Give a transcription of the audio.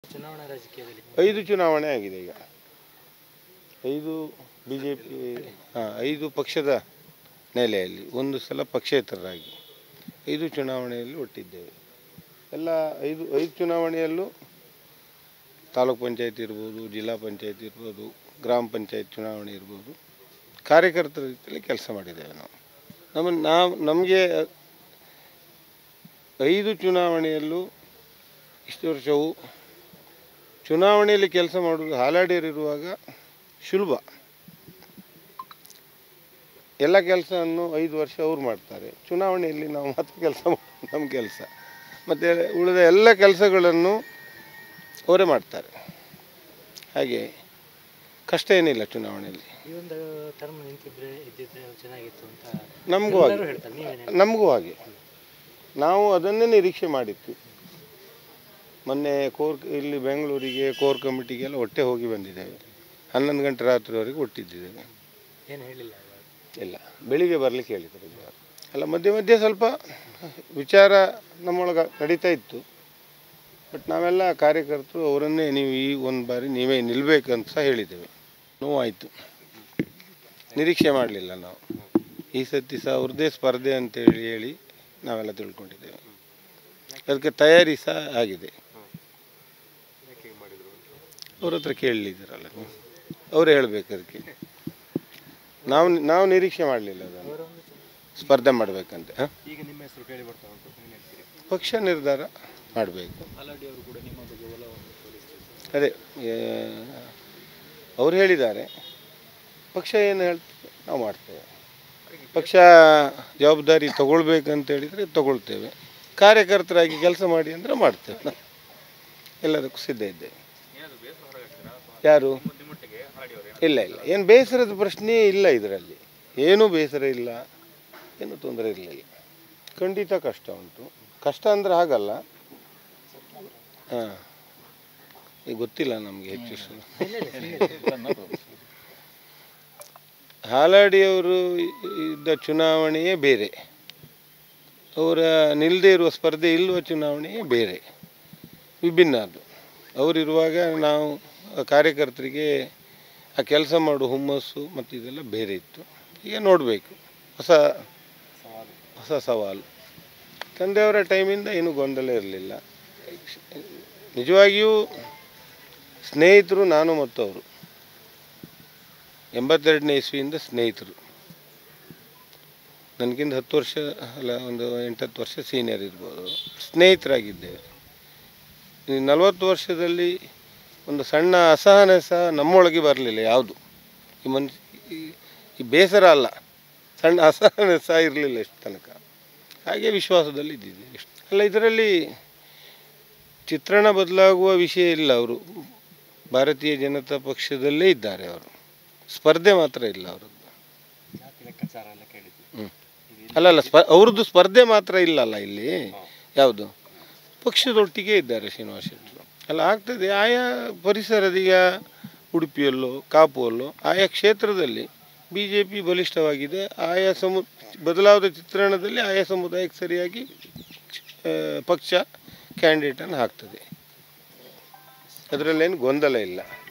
ಚುನಾವಣಾ ರಾಜಕೀಯದಲ್ಲಿ ಐದು ಚುನಾವಣೆ ಆಗಿದೆ ಈಗ ಐದು ಬಿ ಜೆ ಪಿ ಹಾಂ ಐದು ಪಕ್ಷದ ನೆಲೆಯಲ್ಲಿ ಒಂದು ಸಲ ಪಕ್ಷೇತರರಾಗಿ ಐದು ಚುನಾವಣೆಯಲ್ಲಿ ಒಟ್ಟಿದ್ದೇವೆ ಎಲ್ಲ ಐದು ಐದು ಚುನಾವಣೆಯಲ್ಲೂ ತಾಲೂಕ್ ಪಂಚಾಯತ್ ಇರ್ಬೋದು ಜಿಲ್ಲಾ ಪಂಚಾಯತ್ ಇರ್ಬೋದು ಗ್ರಾಮ ಪಂಚಾಯತ್ ಚುನಾವಣೆ ಇರ್ಬೋದು ಕಾರ್ಯಕರ್ತರ ರೀತಿಯಲ್ಲಿ ಕೆಲಸ ಮಾಡಿದ್ದೇವೆ ನಾವು ನಮ್ಮ ನಾವು ನಮಗೆ ಐದು ಚುನಾವಣೆಯಲ್ಲೂ ಇಷ್ಟು ವರ್ಷವು ಚುನಾವಣೆಯಲ್ಲಿ ಕೆಲಸ ಮಾಡೋದು ಹಾಲಾಡಿಯರಿರುವಾಗ ಸುಲಭ ಎಲ್ಲ ಕೆಲಸವನ್ನು ಐದು ವರ್ಷ ಅವ್ರು ಮಾಡ್ತಾರೆ ಚುನಾವಣೆಯಲ್ಲಿ ನಾವು ಮಾತ್ರ ಕೆಲಸ ನಮ್ಮ ಕೆಲಸ ಮತ್ತು ಉಳಿದ ಎಲ್ಲ ಕೆಲಸಗಳನ್ನು ಅವರೇ ಮಾಡ್ತಾರೆ ಹಾಗೆ ಕಷ್ಟ ಏನಿಲ್ಲ ಚುನಾವಣೆಯಲ್ಲಿ ಈ ಒಂದು ಟರ್ಮ್ ನಿಂತಿದ್ರೆ ಇದ್ದಿದ್ರೆ ಚೆನ್ನಾಗಿತ್ತು ಅಂತ ನಮಗೂ ಹಾಗೆ ಎಲ್ಲರೂ ಹೇಳ್ತಾರೆ ನೀವೇನು ನಮಗೂ ಹಾಗೆ ನಾವು ಅದನ್ನೇ ನಿರೀಕ್ಷೆ ಮಾಡಿತ್ತು ಮೊನ್ನೆ ಕೋರ್ ಇಲ್ಲಿ ಬೆಂಗಳೂರಿಗೆ ಕೋರ್ ಕಮಿಟಿಗೆಲ್ಲ ಒಟ್ಟೆ ಹೋಗಿ ಬಂದಿದ್ದೇವೆ ಹನ್ನೊಂದು ಗಂಟೆ ರಾತ್ರಿವರೆಗೆ ಒಟ್ಟಿದ್ದೇವೆ ಏನು ಹೇಳಿಲ್ಲ ಇವಾಗ. ಇಲ್ಲ ಬೆಳಿಗ್ಗೆ ಬರಲಿಕ್ಕೆ ಹೇಳಿದರು ಇವಾಗ. ಅಲ್ಲ ಮಧ್ಯೆ ಮಧ್ಯೆ ಸ್ವಲ್ಪ ವಿಚಾರ ನಮ್ಮೊಳಗೆ ನಡೀತಾ ಇತ್ತು ಬಟ್ ನಾವೆಲ್ಲ ಕಾರ್ಯಕರ್ತರು ಅವರನ್ನೇ ನೀವು ಈ ಒಂದು ಬಾರಿ ನೀವೇ ನಿಲ್ಲಬೇಕಂತ ಸಹ ಹೇಳಿದ್ದೇವೆ ನೋವಾಯಿತು ನಿರೀಕ್ಷೆ ಮಾಡಲಿಲ್ಲ ನಾವು ಈ ಸತಿ ಸಹ ಅವ್ರದ್ದೇ ಸ್ಪರ್ಧೆ ಅಂತೇಳಿ ಹೇಳಿ ನಾವೆಲ್ಲ ತಿಳ್ಕೊಂಡಿದ್ದೇವೆ ಅದಕ್ಕೆ ತಯಾರಿ ಸಹ ಆಗಿದೆ ಅವ್ರ ಹತ್ರ ಕೇಳಲಿದ್ದೀರಲ್ಲ ನೀವು ಅವರೇ ಹೇಳಬೇಕು ಅದಕ್ಕೆ ನಾವು ನಾವು ನಿರೀಕ್ಷೆ ಮಾಡಲಿಲ್ಲ ಅದನ್ನು ಸ್ಪರ್ಧೆ ಮಾಡಬೇಕಂತ ಹ? ಈಗ ನಿಮ್ಮ ಹೆಸರು ಕೇಳಿ ಬರ್ತಾ ಉಂಟು ಏನು ಹೇಳ್ತೀರಿ ಪಕ್ಷ ನಿರ್ಧಾರ ಮಾಡಬೇಕು ಅಲಾಡಿ ಅವರು ಕೂಡ ನಿಮ್ಮ ಬಗ್ಗೆ ಒಲವನ್ನು ತೋರಿಸ್ತಾರೆ ಅದೇ ಅವ್ರು ಹೇಳಿದ್ದಾರೆ ಪಕ್ಷ ಏನು ಹೇಳ್ತದೆ ನಾವು ಮಾಡ್ತೇವೆ ಪಕ್ಷ ಜವಾಬ್ದಾರಿ ತಗೊಳ್ಬೇಕಂತ ಹೇಳಿದರೆ ತಗೊಳ್ತೇವೆ ಕಾರ್ಯಕರ್ತರಾಗಿ ಕೆಲಸ ಮಾಡಿ ಅಂದರೆ ಮಾಡ್ತೇವೆ ನಾವು ಎಲ್ಲದಕ್ಕೂ ಸಿದ್ಧ ಇದ್ದೇವೆ ಯಾರು ಇಲ್ಲ ಇಲ್ಲ ಏನು ಬೇಸರದ ಪ್ರಶ್ನೆ ಇಲ್ಲ ಇದರಲ್ಲಿ ಏನೂ ಬೇಸರ ಇಲ್ಲ ಏನು ತೊಂದರೆ ಇರಲಿಲ್ಲ ಖಂಡಿತ ಕಷ್ಟ ಉಂಟು ಕಷ್ಟ ಅಂದರೆ ಹಾಗಲ್ಲ ಹಾಂ ಈಗ ಗೊತ್ತಿಲ್ಲ ನಮಗೆ ಹೆಚ್ಚು ಹಾಲಾಡಿಯವರು ಇದ್ದ ಚುನಾವಣೆಯೇ ಬೇರೆ ಅವರ ನಿಲ್ಲದೇ ಇರುವ ಸ್ಪರ್ಧೆ ಇಲ್ಲುವ ಚುನಾವಣೆಯೇ ಬೇರೆ ವಿಭಿನ್ನ ಅದು ಅವರಿರುವಾಗ ನಾವು ಆ ಕಾರ್ಯಕರ್ತರಿಗೆ ಆ ಕೆಲಸ ಮಾಡುವ ಹುಮ್ಮಸ್ಸು ಮತ್ತು ಇದೆಲ್ಲ ಬೇರೆ ಇತ್ತು ಈಗ ನೋಡಬೇಕು ಹೊಸ ಹೊಸ ಸವಾಲು ತಂದೆಯವರ ಟೈಮಿಂದ ಏನೂ ಗೊಂದಲ ಇರಲಿಲ್ಲ ನಿಜವಾಗಿಯೂ ಸ್ನೇಹಿತರು ನಾನು ಮತ್ತು ಅವರು ಎಂಬತ್ತೆರಡನೇ ಇಸ್ವಿಯಿಂದ ಸ್ನೇಹಿತರು ನನಗಿಂತ ಹತ್ತು ವರ್ಷ ಅಲ್ಲ ಒಂದು ಎಂಟತ್ತು ವರ್ಷ ಸೀನಿಯರ್ ಇರ್ಬೋದು ಸ್ನೇಹಿತರಾಗಿದ್ದೇವೆ ಈ ನಲವತ್ತು ವರ್ಷದಲ್ಲಿ ಒಂದು ಸಣ್ಣ ಅಸಹನೆ ಸಹ ನಮ್ಮೊಳಗೆ ಬರಲಿಲ್ಲ ಯಾವುದು ಈ ಮನುಷ್ಯ ಈ- ಈ ಬೇಸರ ಅಲ್ಲ ಸಣ್ಣ ಅಸಹನೆ ಸಹ ಇರಲಿಲ್ಲ ಇಷ್ಟು ತನಕ ಹಾಗೆ ವಿಶ್ವಾಸದಲ್ಲಿ ಇದ್ದಿದ್ದೀವಿ ಇಷ್ಟು ಅಲ್ಲ ಇದರಲ್ಲಿ ಚಿತ್ರಣ ಬದಲಾಗುವ ವಿಷಯ ಇಲ್ಲ ಅವರು ಭಾರತೀಯ ಜನತಾ ಪಕ್ಷದಲ್ಲೇ ಇದ್ದಾರೆ ಅವರು ಸ್ಪರ್ಧೆ ಮಾತ್ರ ಇಲ್ಲ ಅವರದ್ದು ಜಾತಿ ಲೆಕ್ಕಾಚಾರ ಎಲ್ಲ ಕೇಳಿದ್ವಿ ಹ್ಞೂ ಅಲ್ಲ ಅಲ್ಲ ಸ್ಪ ಅವ್ರದ್ದು ಸ್ಪರ್ಧೆ ಮಾತ್ರ ಇಲ್ಲಲ್ಲ ಇಲ್ಲಿ ಯಾವುದು ಪಕ್ಷದೊಟ್ಟಿಗೆ ಇದ್ದಾರೆ ಶ್ರೀನಿವಾಸ ಶೆಟ್ಟರು ಅಲ್ಲ ಆಗ್ತದೆ ಆಯಾ ಪರಿಸರದೀಗ ಉಡುಪಿಯಲ್ಲೋ ಕಾಪುವಲ್ಲೋ ಆಯಾ ಕ್ಷೇತ್ರದಲ್ಲಿ ಬಿ ಜೆ ಪಿ ಬಲಿಷ್ಠವಾಗಿದೆ ಆಯಾ ಸಮು ಬದಲಾದ ಚಿತ್ರಣದಲ್ಲಿ ಆಯಾ ಸಮುದಾಯಕ್ಕೆ ಸರಿಯಾಗಿ ಆ, ಪಕ್ಷ ಕ್ಯಾಂಡಿಡೇಟನ್ನು ಹಾಕ್ತದೆ ಅದರಲ್ಲೇನು ಗೊಂದಲ ಇಲ್ಲ